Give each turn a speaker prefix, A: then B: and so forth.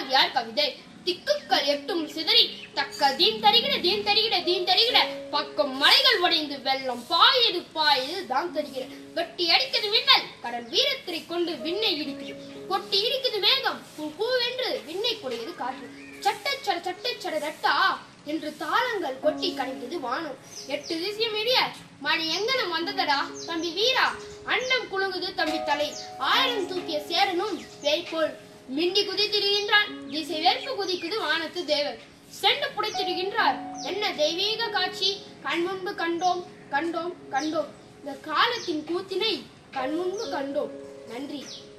A: பாரதியார் கவிதை திக்குக்கள் எட்டும் சிதறி தக்க தீன் தருகிற தீன் தருகிற தீன் தருகிற பக்கம் மலைகள் உடைந்து வெள்ளம் பாயுது பாயுது தான் தருகிற வெட்டி அடிக்குது மின்னல் கடல் வீரத்திரை கொண்டு விண்ணை இடிக்குது கொட்டி இடிக்குது மேகம் பூ பூவென்று விண்ணை குடையுது காற்று சட்டச்சட சட்டச்சட ரட்டா என்று தாளங்கள் கொட்டி கணித்தது வானம் எட்டு திசையும் இடிய மணி எங்கனம் வந்ததடா தம்பி வீரா அன்னம் குலுங்குது தம்பி தலை ஆயிரம் தூக்கிய சேரனும் பேய் போல் மிண்டி குதித்திடுகின்றான் திசை வெறுப்பு குதிக்குது வானத்து தேவர் செண்டு புடைத்திடுகின்றார் என்ன தெய்வீக காட்சி கண் முன்பு கண்டோம் கண்டோம் கண்டோம் இந்த காலத்தின் கூத்தினை கண் முன்பு கண்டோம் நன்றி